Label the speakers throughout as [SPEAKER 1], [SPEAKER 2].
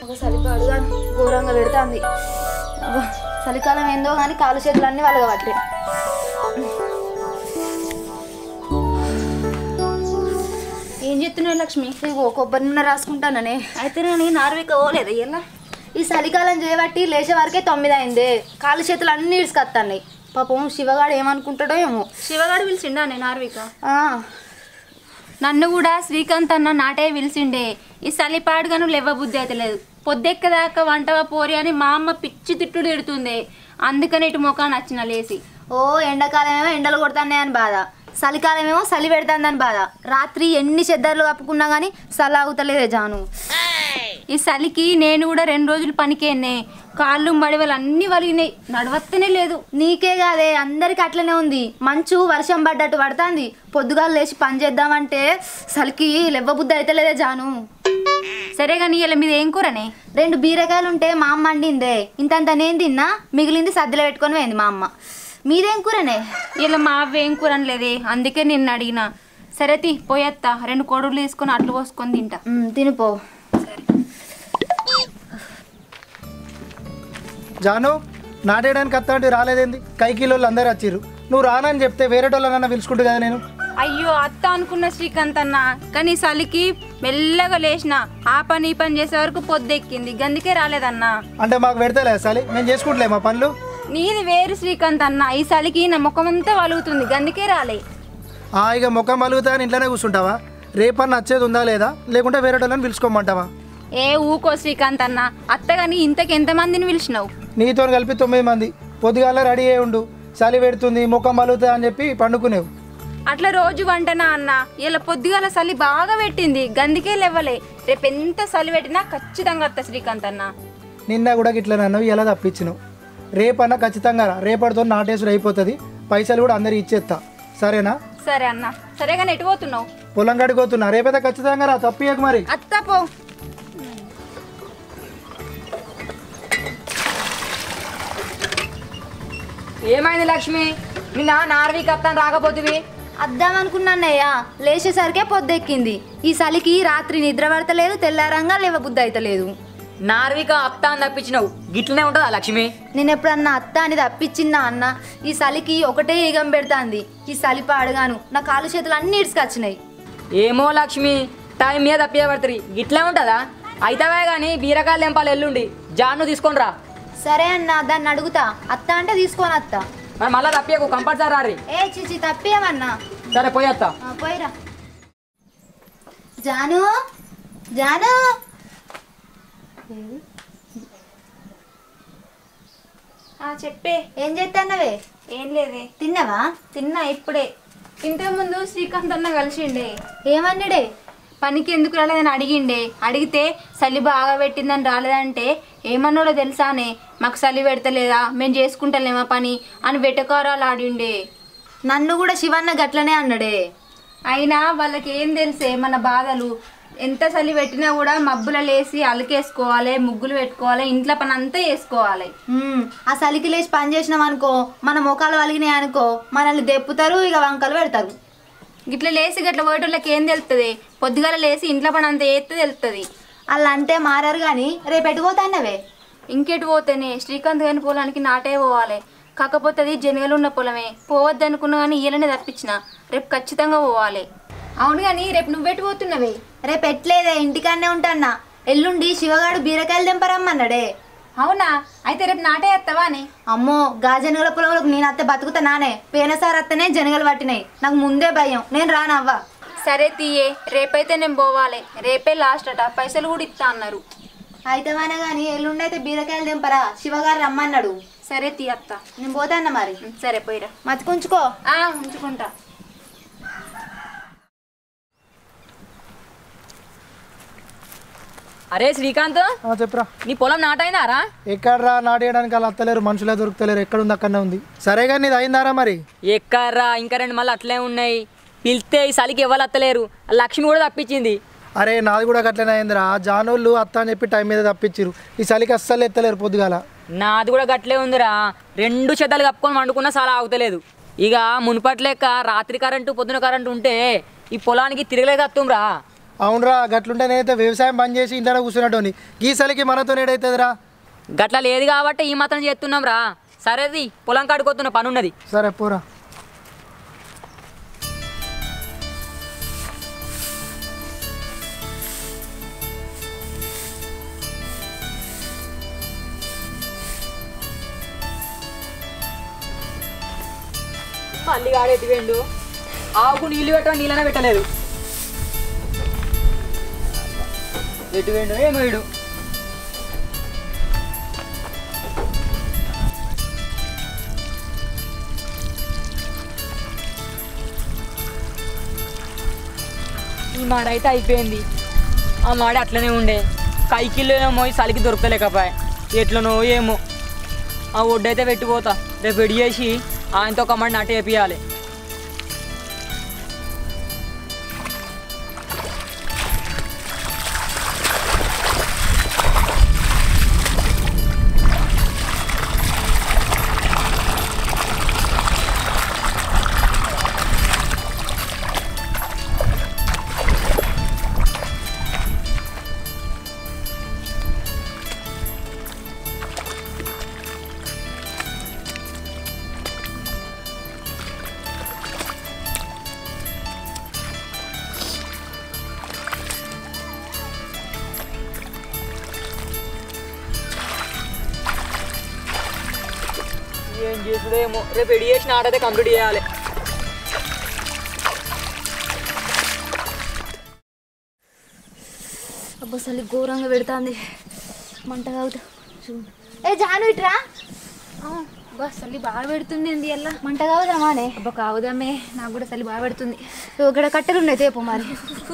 [SPEAKER 1] ఒక చలిపాడుగా ఘోరంగా పెడుతుంది అబ్బా, చలికాలం ఏందో కానీ కాలు చేతులు అన్నీ వాళ్ళగా పట్టే ఏం చెప్తున్నావు లక్ష్మి ఇగో కొబ్బరి నూనె రాసుకుంటాననే అయితే నేను నార్విక పోలేదు ఎలా ఈ చలికాలం చేయబట్టి లేచే వరకే తొమ్మిది అయింది కాలు చేతులు అన్నీ ఇసుకొస్తాయి పాపం శివగాడు ఏమనుకుంటాడో ఏమో
[SPEAKER 2] శివగాడు పిలిచిండా నేను ఆర్విక
[SPEAKER 1] ఆ,
[SPEAKER 2] నన్ను కూడా శ్రీకాంత్ అన్న నాటే పిలిచిండే ఈ సలిపాడుగాను లేవ బుద్ధి అయితే లేదు పొద్దెక్కదాకా వంటవా పోరి అని మా అమ్మ పిచ్చి తిట్టుడు తిడుతుంది అందుకని ఇటు ముఖాన్ని నచ్చిన లేసి
[SPEAKER 1] ఓ ఎండాకాలమేమో ఎండలు కొడతానే బాధ చలికాలమేమో చలి పెడుతుందని బాధ రాత్రి ఎన్ని చెద్దర్లు కప్పుకున్నా కానీ చలి ఆగుతలేదే జాను
[SPEAKER 2] ఈ చలికి నేను కూడా రెండు రోజులు పనికేనే కాళ్ళు మడివలు అన్నీ వలిగినాయి నడవత్తనే లేదు
[SPEAKER 1] నీకే కాదే అందరికి అట్లనే ఉంది మంచు వర్షం పడ్డట్టు పడుతుంది పొద్దుగాలు లేచి పని చేద్దామంటే చలికి లెవ్వబుద్ధి అయితే లేదే జాను
[SPEAKER 2] సరే కానీ ఇలా మీద ఏం కూరనే
[SPEAKER 1] రెండు బీరకాయలు ఉంటే మా అమ్మ వండిందే ఇంతంత నేను తిన్నా మిగిలింది సద్దులో పెట్టుకొని పోయింది మా అమ్మ మీదేం కూరనే
[SPEAKER 2] ఇలా మా అవ్వ ఏం కూర అనలేదే అందుకే నిన్ను అడిగిన సరే తి పోయేత్తా రెండు కొడులు తీసుకొని అట్లు పోసుకొని తింటా
[SPEAKER 1] ఉమ్, తినిపో
[SPEAKER 3] జాను నాటేయడానికి అత్త అంటే రాలేదేంది కైకిలోళ్ళు అందరు వచ్చిర్రు నువ్వు రానని చెప్తే వేరే వాళ్ళనన్నా పిలుచుకుంటు కదా నేను
[SPEAKER 2] అయ్యో అత్త అనుకున్న శ్రీకాంత్ అన్న కానీ చలికి మెల్లగా లేచిన ఆ పని ఈ పని చేసే వరకు పొద్దెక్కింది గందుకే రాలేదన్నా
[SPEAKER 3] అంటే మాకు పెడతలే సలి మేము చేసుకుంటలే మా పనులు
[SPEAKER 2] నీది వేరు శ్రీకాంత్ అన్న ఈ చలికి నా ముఖం అంతా వలుగుతుంది గందుకే రాలే
[SPEAKER 3] ఆ ఇక ముఖం మలుగుతా అని ఇంట్లోనే కూర్చుంటావా రేపన్న వచ్చేది ఉందా లేదా లేకుంటే వేరే వాళ్ళని పిలుచుకోమంటావా
[SPEAKER 2] ఏ ఊకో శ్రీకాంత్ అన్న అత్తగాని ఇంతకి ఎంతమందిని పిలిచినావు
[SPEAKER 3] నీతో కలిపి తొమ్మిది మంది పొద్దుగాల రెడీ అయి ఉండు చలి పెడుతుంది ముఖం మలుగుతా అని చెప్పి పండుకునేవు
[SPEAKER 2] అట్లా రోజు వంటనా అన్న ఇలా పొద్దుగాల చలి బాగా పెట్టింది గందుకే లేవలే రేపు ఎంత చలి పెట్టినా ఖచ్చితంగా అత్త శ్రీకాంత్ అన్న
[SPEAKER 3] నిన్న కూడా గిట్ల నన్ను ఎలా తప్పించినావు రేపన్నా ఖచ్చితంగా రా. రేపటితో నాటేసుడు అయిపోతుంది పైసలు కూడా అందరికి ఇచ్చేస్తా సరేనా
[SPEAKER 2] సరే అన్న సరే కానీ ఎటు పోతున్నావు
[SPEAKER 3] పొలం గడిపోతున్నా రేపైతే ఖచ్చితంగా రా తప్పియకు మరి
[SPEAKER 2] అత్త పో
[SPEAKER 4] ఏమైంది లక్ష్మి నిన్న నార్వీకి అత్తాను రాకపోతుంది
[SPEAKER 1] అద్దామనుకున్నానయ్యా లేచేసరికే పొద్దెక్కింది ఈ చలికి రాత్రి నిద్ర పడతలేదు తెల్లారంగా లేవబుద్ధి అయితలేదు
[SPEAKER 4] నార్విక అత్త అని తప్పించినావు గిట్లనే ఉంటుందా లక్ష్మి
[SPEAKER 1] నేను ఎప్పుడన్నా అత్త అని తప్పించిందా అన్న ఈ చలికి ఒకటే ఈగం పెడుతుంది ఈ చలి పాడుగాను నా కాలు చేతులు అన్ని ఇడ్చుకొచ్చినాయి
[SPEAKER 4] ఏమో లక్ష్మి టైం మీద తప్పియబడుతుంది గిట్లే ఉంటుందా అయితవే కానీ బీరకాయలు తెంపాలి ఎల్లుండి జాను తీసుకొని రా
[SPEAKER 1] సరే అన్న దాన్ని అడుగుతా అత్త అంటే తీసుకొని అత్త
[SPEAKER 4] మరి మళ్ళీ తప్పియకు కంపల్సరీ రారి
[SPEAKER 1] ఏ చిచి తప్పియమన్నా
[SPEAKER 4] సరే పోయేస్తా
[SPEAKER 1] ఆ, పోయిరా జాను జాను
[SPEAKER 2] ఆ చెప్పే
[SPEAKER 1] ఏం చేస్తానవే
[SPEAKER 2] ఏం లేదే
[SPEAKER 1] తిన్నావా
[SPEAKER 2] తిన్నా ఇప్పుడే ఇంతకుముందు శ్రీకాంత్ అన్న కలిసిండే
[SPEAKER 1] ఏమన్నాడే
[SPEAKER 2] పనికి ఎందుకు రాలేదని అడిగిండే అడిగితే చలి బాగా పెట్టిందని రాలేదంటే ఏమన్నాడో తెలుసానే మాకు చలి పెడతలేదా మేము చేసుకుంటలేమా పని అని వెటకారాలు ఆడిండే
[SPEAKER 1] నన్ను కూడా శివన్న గట్లనే అన్నాడే
[SPEAKER 2] అయినా వాళ్ళకి ఏం తెలుసే మన బాధలు ఎంత చలి పెట్టినా కూడా మబ్బుల లేసి అలకేసుకోవాలి ముగ్గులు పెట్టుకోవాలి ఇంట్లో పని అంతా చేసుకోవాలి
[SPEAKER 1] ఉమ్, ఆ చలికి లేచి పని చేసినాం అనుకో మన ముఖాలు వలిగినాయి అనుకో మనల్ని దెప్పుతారు ఇక వంకలు పెడతారు
[SPEAKER 2] గిట్ల లేసి గట్ల పోయేటోళ్ళకి ఏం తెలుస్తుంది పొద్దుగాల లేసి ఇంట్లో పని అంతా ఏస్తే తెలుస్తుంది
[SPEAKER 1] అలా అంటే మారారు కానీ రేపు ఎటుపోతాన్నవే
[SPEAKER 2] ఇంకెటు పోతేనే శ్రీకాంత్ గారి పొలానికి నాటే పోవాలి కాకపోతే అది జనగలు ఉన్న పొలమే పోవద్దు అనుకున్నా కానీ ఈయననే తప్పించిన రేపు ఖచ్చితంగా పోవాలి అవును కానీ రేపు నువ్వెటు పోతున్నవే
[SPEAKER 1] రేపు ఎట్లేదే ఇంటికాడనే ఉంటాన్నా ఎల్లుండి శివగాడు బీరకాయలు తెంపరమ్మన్నాడే
[SPEAKER 2] అవునా అయితే రేపు నాటే వేస్తావా అని
[SPEAKER 1] అమ్మో గా జనగల పొలంలోకి నేను అత్తే బతుకుతా నానే పేనసారి అత్తనే జనగలు పట్టినాయి నాకు ముందే భయం నేను రానవ్వా
[SPEAKER 2] సరే తీయే రేపైతే నేను పోవాలి రేపే లాస్ట్ అట పైసలు కూడా ఇస్తా అన్నారు
[SPEAKER 1] అయితేమైనా కానీ ఎల్లుండి అయితే బీరకాయలు తెంపరా శివగారు రమ్మన్నాడు
[SPEAKER 2] సరే తీయత్త
[SPEAKER 1] నేను పోతాన్న మరి
[SPEAKER 2] సరే పోయిరా
[SPEAKER 1] మతికుంచుకో
[SPEAKER 2] ఆ, ఉంచుకుంటా
[SPEAKER 4] అరే శ్రీకాంత్
[SPEAKER 3] ఆ, చెప్పురా
[SPEAKER 4] నీ పొలం నాటైందారా
[SPEAKER 3] ఎక్కడరా నాటేయడానికి వాళ్ళు అత్తలేరు మనుషులే దొరుకుతలేరు ఎక్కడ ఉంది అక్కడనే ఉంది సరేగా నీది అయిందారా మరి
[SPEAKER 4] ఎక్కర్రా ఇంకా రెండు మళ్ళీ అట్లే ఉన్నాయి పిలిస్తే ఈ చలికి ఎవరు అత్తలేరు లక్ష్మి కూడా తప్పించింది
[SPEAKER 3] అరే నాది కూడా అట్లనే అయిందిరా జానోళ్ళు అత్త అని చెప్పి టైం మీద తప్పించిరు ఈ చలికి అస్సలు ఎత్తలేరు పొద్దుగాల
[SPEAKER 4] నాది కూడా గట్లే ఉందిరా రెండు చెద్దలు కప్పుకొని వండుకున్నా చాలా ఆగుతలేదు ఇక మునుపటి లెక్క రాత్రి కరెంటు పొద్దున కరెంటు ఉంటే ఈ పొలానికి తిరగలేక వస్తుంరా
[SPEAKER 3] అవునరా గట్లుంటే నేనైతే వ్యవసాయం బంద్ చేసి ఇంట్లోనే కూర్చున్నట్టోని గీసలికి మనతో ఏడైతుందిరా
[SPEAKER 4] గట్ల లేదు కాబట్టి ఈ మాత్రం చేస్తున్నాం రా సరేది పొలం కాడుకోతున్న పని ఉన్నది
[SPEAKER 3] సరే పోరా
[SPEAKER 4] మళ్ళీ గాడెత్తి వెండు ఆవుకు నీళ్ళు పెట్టడం నీళ్ళనే పెట్టలేదు ఎటు వెండు ఏమో ఇడు ఈ మాడ అయితే అయిపోయింది ఆ మాడ అట్లనే ఉండే కైకిల్లోనేమో ఈ చలికి దొరకలేకపోయా ఎట్లనో ఏమో ఆ ఒడ్డు అయితే పెట్టిపోతా రేపు రెడీ చేసి ఆయనతో ఒక మాట నాటు వేపియాలి ఏం చేసుడేమో రేపు రెడీ చేసిన ఆట అయితే కంప్లీట్ చేయాలి
[SPEAKER 1] అబ్బా అసలు ఘోరంగా పెడుతుంది మంట కావుతా చూడు ఏ జాను ఇట్రా
[SPEAKER 2] బస్ చలి బాగా పెడుతుంది ఏంది ఎలా
[SPEAKER 1] మంట కావుదా మానే
[SPEAKER 2] అబ్బా కావుదమ్మే నాకు కూడా చలి బాగా పెడుతుంది
[SPEAKER 1] ఇక్కడ కట్టెలు ఉన్నాయి తేపు మరి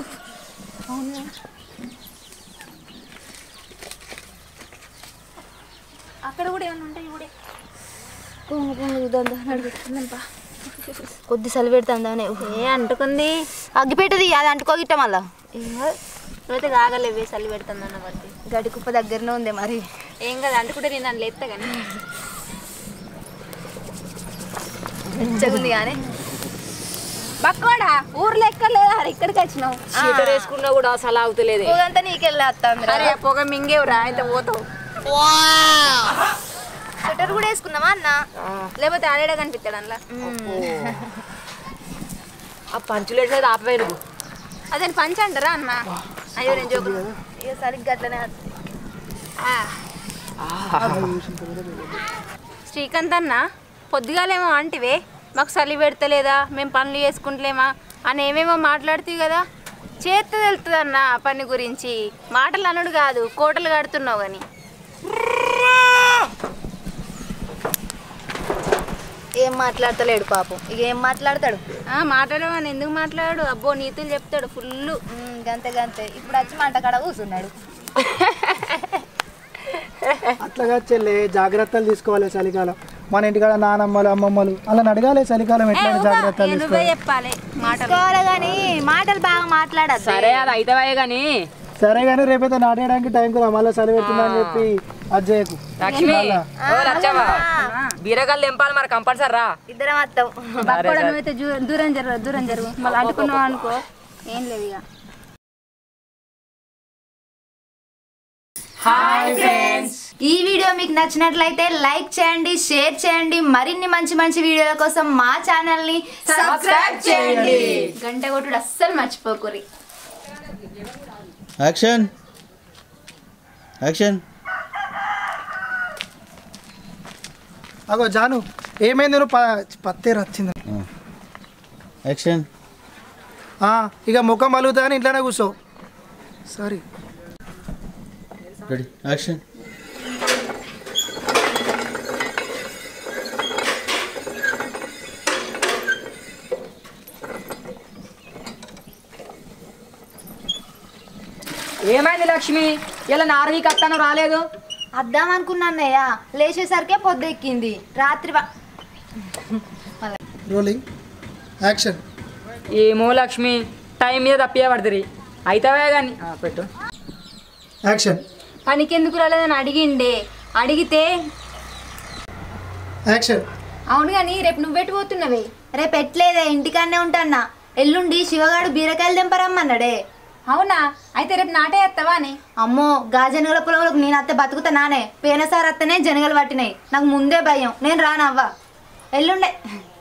[SPEAKER 2] అక్కడ కూడా ఏమైనా ఉంటాయి కూడా
[SPEAKER 1] పొంగు పొంగు చూద్దాం నడుగుతుందనిపా కొద్ది సలి పెడుతుందానే
[SPEAKER 2] ఏ అంటుకుంది
[SPEAKER 1] అగ్గిపెట్టది అది అంటుకోగిట్ట మళ్ళా
[SPEAKER 2] నువ్వైతే కాగలేవే చలి పెడుతుంది అన్న బట్టి
[SPEAKER 1] గడి కుప్ప దగ్గరనే ఉంది మరి
[SPEAKER 2] ఏం కదా అంటుకుంటే నేను దాన్ని లేస్తా కానీ
[SPEAKER 1] మంచిగా కానీ
[SPEAKER 2] బక్కోడా ఊర్లో ఎక్కడ లేదా ఇక్కడికి వచ్చినావు
[SPEAKER 4] షీటర్ వేసుకున్నా కూడా అసలు ఆగుతలేదు
[SPEAKER 1] పొగంతా నీకెళ్ళి వస్తుంది
[SPEAKER 2] అరే పొగ మింగేవురా అయితే పోతావు
[SPEAKER 1] స్వెటర్ కూడా వేసుకున్నావా అన్న
[SPEAKER 2] లేకపోతే ఆడేడా కనిపిస్తాడు అందులో
[SPEAKER 4] ఆ పంచులు వేసేది ఆపవే నువ్వు
[SPEAKER 2] అదే పంచ అంటారా అన్న అయ్యో నేను జోకు
[SPEAKER 1] ఇక సరిగ్గా అట్లనే వస్తుంది.
[SPEAKER 2] శ్రీకాంత్ అన్న పొద్దుగాలేమో అంటివే మాకు చలి పెడతలేదా మేము పనులు చేసుకుంటలేమా అని ఏమేమో మాట్లాడుతీవి కదా చేత్తో తెలుస్తుంది అన్న పని గురించి మాటలు అనుడు కాదు కోటలు కడుతున్నావు కానీ
[SPEAKER 1] ఏం మాట్లాడతలేడు పాపం ఇక ఏం మాట్లాడతాడు
[SPEAKER 2] మాట్లాడమని ఎందుకు మాట్లాడు అబ్బో నీతులు చెప్తాడు ఫుల్
[SPEAKER 1] ఉమ్, గంతే గంతే ఇప్పుడు వచ్చి మంట కాడ కూర్చున్నాడు
[SPEAKER 3] అట్లాగా చెల్లె జాగ్రత్తలు తీసుకోవాలి చలికాలం మన ఇంటికాడ నానమ్మలు అమ్మమ్మలు అలా అడగాలి చలికాలం ఎట్లా జాగ్రత్తలు
[SPEAKER 2] నువ్వే
[SPEAKER 3] తీసుకోవాలి
[SPEAKER 2] చెప్పాలి మాటలు
[SPEAKER 1] తీసుకోవాలి కానీ మాటలు బాగా మాట్లాడద్దు
[SPEAKER 4] సరే అది అయితవే కానీ
[SPEAKER 3] సరే కానీ రేపైతే నాటేయడానికి టైం కదా మళ్ళీ చలి పెడుతుందని చెప్పి అది చేయకు
[SPEAKER 4] లక్ష్మి ఓ లచ్చవ్వ బీరకాయలు తెంపాలి మరి కంపల్సరీ రా
[SPEAKER 1] ఇద్దరం వస్తాం
[SPEAKER 2] బక్కోడ నువ్వైతే జూ- దూరం జరుగు దూరం జరుగు మళ్ళీ అంటుకున్నావు అనుకో ఏం లేదు ఇక
[SPEAKER 1] ఈ వీడియో మీకు నచ్చినట్లయితే లైక్ చేయండి షేర్ చేయండి మరిన్ని మంచి మంచి వీడియోల కోసం మా ఛానల్ ని సబ్స్క్రైబ్ చేయండి
[SPEAKER 2] గంట కొట్టుడు అస్సలు మర్చిపోకురి
[SPEAKER 5] యాక్షన్ యాక్షన్
[SPEAKER 3] అగో జాను ఏమైంది నువ్వు ప- పత్తేరు వచ్చింది
[SPEAKER 5] యాక్షన్
[SPEAKER 3] ఆ, ఇక ముఖం మలుగుతా అని ఇంట్లోనే కూర్చో సారీ
[SPEAKER 5] రెడీ యాక్షన్
[SPEAKER 4] ఏమైంది లక్ష్మి ఇలా నారవీకి అత్తాను రాలేదు
[SPEAKER 1] అద్దాం అనుకున్నాన్నయ్య లేచేసరికే పొద్దెక్కింది రాత్రి వా-
[SPEAKER 3] రోలింగ్ యాక్షన్
[SPEAKER 4] ఏమో లక్ష్మి టైం మీద తప్పియే పడుతుంది అయితవే కానీ పెట్టు
[SPEAKER 3] యాక్షన్
[SPEAKER 2] పనికి ఎందుకు రాలేదని అడిగిండే అడిగితే
[SPEAKER 3] యాక్షన్
[SPEAKER 2] అవును కానీ రేపు నువ్వు పెట్టిపోతున్నవే
[SPEAKER 1] రేపు ఎట్లేదే ఇంటికాడనే ఉంటాన్నా ఎల్లుండి శివగాడు బీరకాయలు తెంపరమ్మన్నాడే
[SPEAKER 2] అవునా అయితే రేపు నాటే ఎత్తావా అని
[SPEAKER 1] అమ్మో గా జనగల పొలంలోకి నేను అత్తే బతుకుతా నానే పోయినసారి అత్తనే జనగలు పట్టినాయి నాకు ముందే భయం నేను రానవ్వా ఎల్లుండే